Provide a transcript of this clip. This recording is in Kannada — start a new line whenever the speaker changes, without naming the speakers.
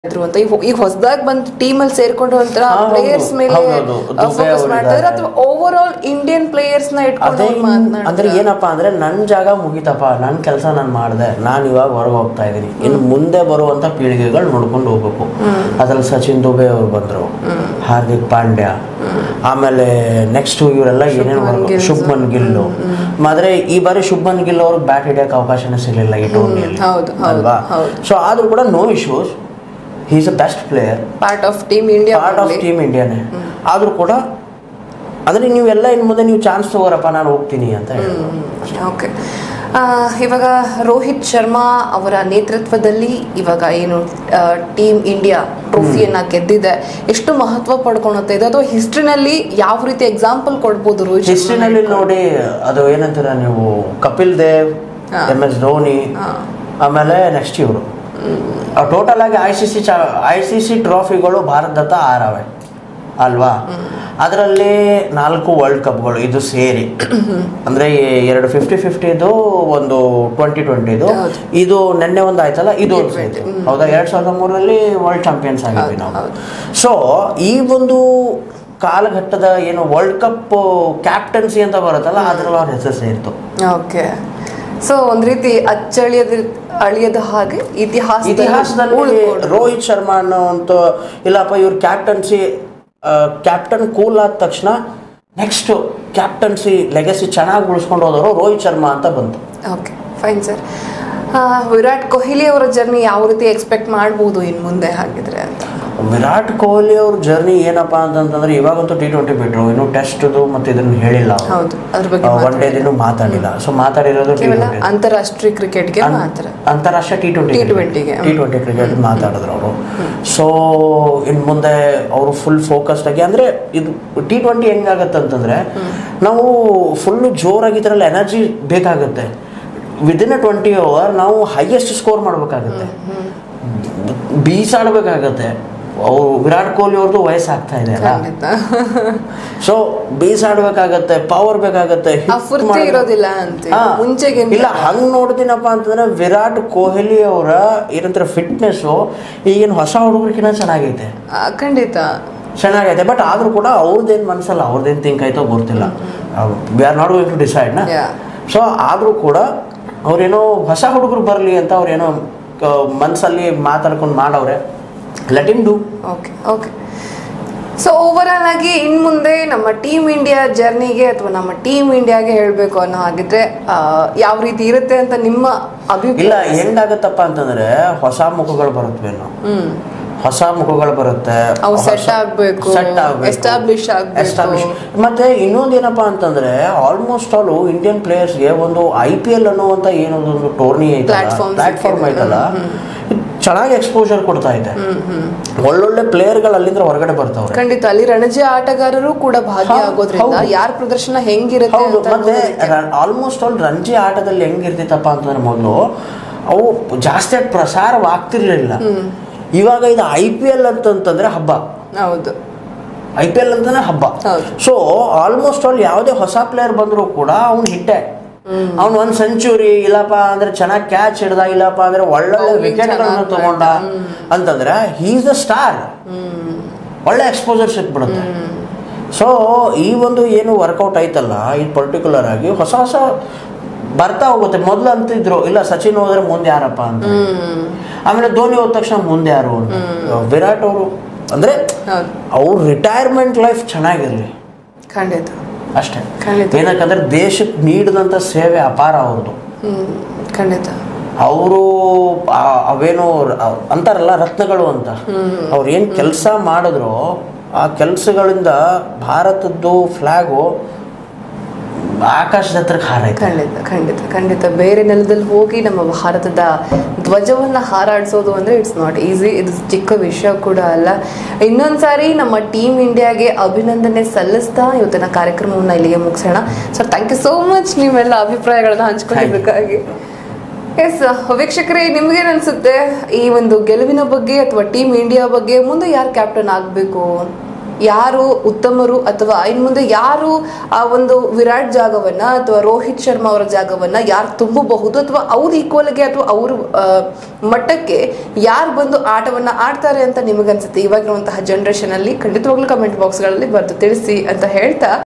ಇದ್ರು ಅಂತ ಈಗ ಈಗ ಹೊಸದಾಗಿ ಬಂದ್ ಟೀಮ್ ಅಲ್ಲಿ ಸೇರ್ಕೊಂಡು ಒಂಥರ
ಹಾ, ಹೌದು.
ಪ್ಲೇಯರ್ಸ್ ಮೇಲೆ
ಹೌದೌದು. ದುಬೆ
ಫೋಕಸ್
ಅವ್ರು
ಮಾಡ್ತಾ ಇದ್ರೆ
ಇದ್ದಾರೆ.
ಅಥವಾ ಓವರ್ ಆಲ್ ಇಂಡಿಯನ್ ಪ್ಲೇಯರ್ಸ್ ನ ಇಟ್ಕೊಂಡು
ಅದೇ
ಅವ್ರು ಮಾತ್ನಾಡ್ತಾರೆ.
ಅಂದ್ರೆ ಏನಪ್ಪಾ ಅಂದ್ರೆ ನನ್ನ ಜಾಗ ಮುಗಿತಪ್ಪ ನನ್ನ ಕೆಲಸ ನಾನು ಮಾಡಿದೆ ನಾನು ಇವಾಗ ಹೊರಗೆ ಹೋಗ್ತಾ ಇದ್ದೀನಿ ಇನ್ನು ಮುಂದೆ ಬರುವಂತ ಪೀಳಿಗೆಗಳು ನೋಡ್ಕೊಂಡು ಹೋಗ್ಬೇಕು ಅದ್ರಲ್ಲಿ ಸಚಿನ್ ದುಬೆ ಅವ್ರು ಬಂದ್ರು ಹಾರ್ದಿಕ್ ಪಾಂಡ್ಯ ಆಮೇಲೆ ನೆಕ್ಸ್ಟ್ ಇವರೆಲ್ಲ ಏನೇನು
ಗಿಲ್.
ಶುಭ್ಮನ್ ಗಿಲ್ಲು ಆದ್ರೆ ಈ ಬಾರಿ ಶುಭ್ಮನ್ ಗಿಲ್ ಅವ್ರಿಗೆ ಬ್ಯಾಟ್ ಹಿಡಿಯಕ್ಕೆ ಅವಕಾಶನೇ ಸಿಗಲಿಲ್ಲ ಈ ಟೂರ್ನಿಯಲ್ಲಿ
ಹೌದು, ಹೌದು,
ಅಲ್ವಾ
ಹೌದು.
ಸೊ ಆದ್ರೂ ಕೂಡ no issues is a best player
part of team India
part of team ಇಂಡಿಯಾನೇ ಆದ್ರೂ ಕೂಡ ಅಂದ್ರೆ ನೀವೆಲ್ಲ ಇನ್ನು ಮುಂದೆ ನೀವು ಚಾನ್ಸ್ ತಗೋರಪ್ಪ ನಾನು ಹೋಗ್ತೀನಿ ಅಂತ ಹೇಳಿ
ಓಕೆ ಇವಾಗ ರೋಹಿತ್ ಶರ್ಮಾ ಅವರ ನೇತೃತ್ವದಲ್ಲಿ ಇವಾಗ ಏನು ಟೀಮ್ ಇಂಡಿಯಾ ಟ್ರೋಫಿಯನ್ನ ಗೆದ್ದಿದೆ ಎಷ್ಟು ಮಹತ್ವ ಪಡ್ಕೊಳುತ್ತೆ ಇದು ಅಥವಾ ಹಿಸ್ಟ್ರಿನಲ್ಲಿ ಯಾವ ರೀತಿ ಎಕ್ಸಾಂಪಲ್ ಕೊಡ್ಬೋದು ರೋಹಿತ್ ಶರ್ಮಾ
ಹಿಸ್ಟ್ರಿನಲ್ಲಿ ನೋಡಿ ಅದು ಏನಂತೀರ ನೀವು ಕಪಿಲ್ ದೇವ್ ಎಂ ಎಸ್ ಧೋನಿ ಆಮೇಲೆ ನೆಕ್ಸ್ಟ್ ಇವರು ಟೋಟಲ್ ಆಗಿ I C C I C C ಟ್ರೋಫಿಗಳು ಭಾರತದತ್ತ ಆರವೆ ಅಲ್ವಾ ಅದರಲ್ಲಿ ನಾಲ್ಕು ವರ್ಲ್ಡ್ ಕಪ್ಗಳು ಇದು ಸೇರಿ ಅಂದ್ರೆ ಈ ಎರಡು ಫಿಫ್ಟಿ ಫಿಫ್ಟಿದು ಒಂದು ಟ್ವೆಂಟಿ ಟ್ವೆಂಟಿದು
ಹೌದು.
ಇದು ನೆನ್ನೆ ಒಂದು ಆಯ್ತಲ್ಲ ಇದು ಒಂದು ಸೇರಿತು. ಹೌದಾ ಎರಡ್ ಸಾವಿರದ ಮೂರರಲ್ಲಿ ವರ್ಲ್ಡ್ ಚಾಂಪಿಯನ್ಸ್ ಆಗಿದ್ವಿ ನಾವು ಸೊ ಈ ಒಂದು ಕಾಲಘಟ್ಟದ ಏನು ವರ್ಲ್ಡ್ ಕಪ್ ಕ್ಯಾಪ್ಟನ್ಸಿ ಅಂತ ಬರುತ್ತಲ್ಲ ಅದ್ರಲ್ಲಿ ಅವ್ರ ಹೆಸರು ಸೇರಿತು
ಓಕೆ ಸೊ ಒಂದ್ ರೀತಿ ಅಚ್ಚಳಿಯದ ಅಳಿಯದ ಹಾಗೆ ಇತಿಹಾಸದಲ್ಲಿ
ಇತಿಹಾಸದಲ್ಲಿ
ಉಳ್ಕೊಂಡು.
ರೋಹಿತ್ ಶರ್ಮಾ ಅನ್ನೋಂಥ ಇಲ್ಲಪ್ಪ ಇವ್ರ ಕ್ಯಾಪ್ಟನ್ಸಿ ಕ್ಯಾಪ್ಟನ್ ಕೂಲ್ ಆದ ತಕ್ಷಣ ನೆಕ್ಸ್ಟ್ ಕ್ಯಾಪ್ಟನ್ಸಿ ಲೆಗಸಿ ಚೆನ್ನಾಗಿ ಉಳಿಸ್ಕೊಂಡು ಹೋದವರು ರೋಹಿತ್ ಶರ್ಮಾ ಅಂತ ಬಂತು
okay fine sir Virat Kohli ಅವರ ಜರ್ನಿ ಯಾವ ರೀತಿ ಎಕ್ಸ್ಪೆಕ್ಟ್ ಮಾಡ್ಬೋದು ಇನ್ನು ಮುಂದೆ ಹಾಗಿದ್ರೆ ಅಂತ
ವಿರಾಟ್ ಕೊಹ್ಲಿ ಅವ್ರ ಜರ್ನಿ ಏನಪ್ಪಾ ಅಂತಂತಂದ್ರೆ ಇವಾಗಂತೂ ಟಿ ಟ್ವೆಂಟಿ ಬಿಟ್ರು ಇನ್ನು ಟೆಸ್ಟ್ ಮತ್ತೆ ಇದನ್ನ ಹೇಳಿಲ್ಲ
ಹೌದು ಅದ್ರ ಬಗ್ಗೆ
ಒನ್ ಡೇ ದಿನ ಮಾತಾಡಿಲ್ಲ ಸೊ ಮಾತಾಡಿರೋದು ಟಿ
ಕೇವಲ
ಟ್ವೆಂಟಿ
ಅಂತಾರಾಷ್ಟ್ರೀಯ ಕ್ರಿಕೆಟ್ಗೆ ಮಾತ್ರ
ಅಂತಾರಾಷ್ಟ್ರೀಯ ಟಿ ಟ್ವೆಂಟಿ
T20 ಗೆ.
ಟಿ ಟ್ವೆಂಟಿ ಕ್ರಿಕೆಟ್ ಮಾತಾಡಿದ್ರು ಅವರು ಸೊ ಇನ್ನು ಮುಂದೆ ಅವರು ಫುಲ್ ಫೋಕಸ್ಡ್ ಆಗಿ ಅಂದ್ರೆ ಇದು ಟಿ ಟ್ವೆಂಟಿ ಹೆಂಗಾಗತ್ತೆ ಅಂತಂದ್ರೆ ನಾವು ಫುಲ್ಲು ಜೋರಾಗಿ ಇದರಲ್ಲಿ ಎನರ್ಜಿ ಬೇಕಾಗುತ್ತೆ ವಿದಿನ್ ಅ ಟ್ವೆಂಟಿ ಓವರ್ ನಾವು ಹೈಯೆಸ್ಟ್ ಸ್ಕೋರ್ ಮಾಡಬೇಕಾಗತ್ತೆ ಬೀಸಾಡಬೇಕಾಗತ್ತೆ ಅವ್ರು ವಿರಾಟ್ ಕೊಹ್ಲಿ ಅವ್ರದ್ದು ವಯಸ್ಸಾಗ್ತಾ ಇದೆ ಅಲ್ಲ
ಖಂಡಿತ
ಸೊ ಬೀಸಾಡ್ಬೇಕಾಗತ್ತೆ ಪವರ್ ಬೇಕಾಗತ್ತೆ hit
ಆ ಫುರ್ತಿ
ಮಾಡ್ಬೇಕು.
ಇರೋದಿಲ್ಲ ಅಂತ
ಹಾ.
ಮುಂಚೆಗೆ
ಇಲ್ಲ ಹಂಗ್ ನೋಡ್ತೀನಪ್ಪ ಅಂತಂದ್ರೆ ವಿರಾಟ್ ಕೊಹ್ಲಿ ಅವರ ಏನಂತಾರೆ ಫಿಟ್ನೆಸ್ ಈಗಿನ ಹೊಸ ಹುಡುಗರಿಗಿನ ಚೆನ್ನಾಗೈತೆ
ಆ, ಖಂಡಿತ
ಚೆನ್ನಾಗೈತೆ ಬಟ್ ಆದ್ರೂ ಕೂಡ ಅವ್ರದ್ದೇನು ಮನಸ್ಸಲ್ಲ ಅವ್ರದ್ದೇನು ಥಿಂಕ್ ಆಯ್ತೋ ಗೊತ್ತಿಲ್ಲ we are not going to decide ನಾ
Yeah.
ಸೊ ಆದ್ರೂ ಕೂಡ ಅವ್ರೇನೋ ಹೊಸ ಹುಡುಗರು ಬರಲಿ ಅಂತ ಅವ್ರೇನೋ ಮನಸ್ಸಲ್ಲಿ ಮಾತಾಡ್ಕೊಂಡು ಮಾಡವ್ರೆ let him do
okay okay so overall ಆಗಿ ಇನ್ ಮುಂದೆ ನಮ್ಮ ಟೀಮ್ ಇಂಡಿಯಾ ಜರ್ನಿಗೆ ಅಥವಾ ನಮ್ಮ ಟೀಮ್ ಇಂಡಿಯಾಗೆ ಹೇಳಬೇಕು ಅನ್ನೋ ಹಾಗಿದ್ರೆ ಆ, ಯಾವ ರೀತಿ ಇರುತ್ತೆ ಅಂತ ನಿಮ್ಮ
ಇಲ್ಲ
ಅಭಿಪ್ರಾಯ
ಹೆಂಗಾಗತ್ತಪ್ಪ ಅಂತಂದ್ರೆ ಹೊಸ ಮುಖಗಳು ಬರುತ್ತವೇನೋ
ಹ್ಮ್
ಹೊಸ ಮುಖಗಳು ಬರುತ್ತೆ
ಅವು set
ಹೊಸ-
ಆಗ್ಬೇಕು,
set ಆಗ್ಬೇಕು,
establish ಆಗ್ಬೇಕು.
establish. ಮತ್ತೆ ಇನ್ನೊಂದೇನಪ್ಪ ಅಂತಂದ್ರೆ ಆಲ್ಮೋಸ್ಟ್ ಆಲ್ ಇಂಡಿಯನ್ ಪ್ಲೇಯರ್ಸ್ಗೆ ಒಂದು ಐ ಪಿ ಎಲ್ ಅನ್ನುವಂತ ಏನೊಂದು ಟೂರ್ನಿ ಐತಲ್ಲ
Platform
ಪ್ಲಾಟ್ಫಾರ್ಮ್
ಸಿಕ್ಕಿದೆ.
ಐತಲ್ಲ ಇದು ಚೆನ್ನಾಗಿ ಎಕ್ಸ್ಪೋಜರ್ ಕೊಡ್ತಾ ಇದೆ ಒಳ್ಳೊಳ್ಳೆ ಪ್ಲೇಯರ್ಗಳು ಅಲ್ಲಿಂದ ಹೊರಗಡೆ ಬರ್ತಾವ್ರೆ
ಖಂಡಿತ ಅಲ್ಲಿ ರಣಜಿ ಆಟಗಾರರು ಕೂಡ ಭಾಗಿ
ಹೌದು,
ಆಗೋದ್ರಿಂದ
ಹೌದು.
ಯಾರ ಪ್ರದರ್ಶನ ಹೆಂಗಿರುತ್ತೆ
ಹೌದು
ಅಂತ
ಮತ್ತೆ
ನೋಡೋದಕ್ಕೆ.
ಆಲ್ಮೋಸ್ಟ್ ಆಲ್ ರಂಜಿ ಆಟದಲ್ಲಿ ಹೆಂಗಿರ್ತಿತ್ತಪ್ಪ ಅಂತಂದ್ರೆ ಮೊದಲು ಅವು ಜಾಸ್ತಿ ಆಗಿ ಪ್ರಸಾರವಾಗ್ತಿರ್ಲಿಲ್ಲ ಇವಾಗ ಇದು ಐ ಪಿ ಎಲ್ ಅಂತಂತಂದ್ರೆ ಹಬ್ಬ
ಹೌದು
ಐ ಪಿ ಎಲ್ ಅಂತಾನೆ ಹಬ್ಬ
ಹೌದು.
ಸೊ ಆಲ್ಮೋಸ್ಟ್ ಆಲ್ ಯಾವುದೇ ಹೊಸ ಪ್ಲೇಯರ್ ಬಂದರೂ ಕೂಡ ಅವ್ನು ಹಿಟ್ಟೆ ಅವ್ನು ಒಂದು ಸೆಂಚುರಿ ಇಲ್ಲಪ್ಪ ಅಂದ್ರೆ ಚೆನ್ನಾಗಿ ಕ್ಯಾಚ್ ಹಿಡ್ದ ಇಲ್ಲಪ್ಪ ಅಂದ್ರೆ ಒಳ್ಳೊಳ್ಳೆ
Bowling
ವಿಕೆಟ್ಗಳನ್ನ
ಚೆನ್ನಾಗ್
ತಗೊಂಡ ಅಂತಂದ್ರೆ ಈಸ್ ದ ಸ್ಟಾರ್ ಒಳ್ಳೆ ಎಕ್ಸ್ಪೋಜರ್ ಸಿಕ್ಬಿಡುತ್ತೆ ಸೊ ಈ ಒಂದು ಏನು ವರ್ಕೌಟ್ ಆಯ್ತಲ್ಲ ಈ ಪರ್ಟಿಕ್ಯುಲರ್ ಆಗಿ ಹೊಸ ಹೊಸ ಬರ್ತಾ ಹೋಗುತ್ತೆ ಮೊದಲು ಅಂತಿದ್ರು ಇಲ್ಲ ಸಚಿನ್ ಹೋದ್ರೆ ಮುಂದೆ ಯಾರಪ್ಪ ಅಂತ ಆಮೇಲೆ ಧೋನಿ ಹೋದ ತಕ್ಷಣ ಮುಂದೆ ಯಾರು ಅಂತ ವಿರಾಟ್ ಅವರು ಅಂದ್ರೆ
ಹೌದು
ಅವ್ರ ರಿಟೈರ್ಮೆಂಟ್ ಲೈಫ್ ಚೆನ್ನಾಗಿರ್ಲಿ
ಖಂಡಿತ
ಅಷ್ಟೇ
ಖಂಡಿತ.
ಏನಕ್ಕಂದ್ರೆ ದೇಶಕ್ಕೆ ನೀಡಿದಂಥ ಸೇವೆ ಅಪಾರ ಅವ್ರದ್ದು
ಹ್ಮ್ ಖಂಡಿತ
ಅವರು ಅವೇನೋ ರ- ಅಂತಾರಲ್ಲ ರತ್ನಗಳು ಅಂತ ಅವ್ರು ಏನು ಕೆಲಸ ಮಾಡಿದ್ರು ಆ ಕೆಲಸಗಳಿಂದ ಭಾರತದ್ದು ಫ್ಲಾಗು ಆಕಾಶದ ಹತ್ರಕ್ಕೆ ಹಾರೈತೆ
ಖಂಡಿತ ಖಂಡಿತ ಖಂಡಿತ ಬೇರೆ ನೆಲದಲ್ಲಿ ಹೋಗಿ ನಮ್ಮ ಭಾರತದ ಧ್ವಜವನ್ನ ಹಾರಾಡಿಸೋದು ಅಂದ್ರೆ ಇಟ್ಸ್ ನಾಟ್ ಈಸಿ ಇದು ಚಿಕ್ಕ ವಿಷಯ ಕೂಡ ಅಲ್ಲ ಇನ್ನೊಂದ್ಸಾರಿ ನಮ್ಮ ಟೀಮ್ ಇಂಡಿಯಾಗೆ ಅಭಿನಂದನೆ ಸಲ್ಲಿಸ್ತಾ ಇವತ್ತಿನ ಕಾರ್ಯಕ್ರಮವನ್ನ ಇಲ್ಲಿಗೆ ಮುಗಿಸೋಣ sir thank you so much ನೀವೆಲ್ಲ ಅಭಿಪ್ರಾಯಗಳನ್ನ ಹಂಚ್ಕೊಂಡಿದ್ದಕ್ಕಾಗಿ ಎಸ್ ವೀಕ್ಷಕರೇ ನಿಮ್ಗೇನ್ ಅನ್ಸುತ್ತೆ ಈ ಒಂದು ಗೆಲುವಿನ ಬಗ್ಗೆ ಅಥವಾ ಟೀಮ್ ಇಂಡಿಯಾ ಬಗ್ಗೆ ಮುಂದೆ ಯಾರು ಕ್ಯಾಪ್ಟನ್ ಆಗಬೇಕು ಯಾರು ಉತ್ತಮರು ಅಥವಾ ಇನ್ ಮುಂದೆ ಯಾರು ಆ ಒಂದು ವಿರಾಟ್ ಜಾಗವನ್ನ ಅಥವಾ ರೋಹಿತ್ ಶರ್ಮಾ ಅವರ ಜಾಗವನ್ನ ಯಾರು ತುಂಬಬಹುದು ಅಥವಾ ಅವ್ರ ಈಕ್ವಲ್ಗೆ ಅಥವಾ ಅವ್ರ ಆ, ಮಟ್ಟಕ್ಕೆ ಯಾರು ಬಂದು ಆಟವನ್ನ ಆಡ್ತಾರೆ ಅಂತ ನಿಮಗನ್ಸುತ್ತೆ ಇವಾಗಿರುವಂತಹ ಜನರೇಷನ್ ಅಲ್ಲಿ ಖಂಡಿತವಾಗ್ಲೂ ಕಮೆಂಟ್ ಬಾಕ್ಸ್ಗಳಲ್ಲಿ ಬರೆದು ತಿಳಿಸಿ ಅಂತ ಹೇಳ್ತಾ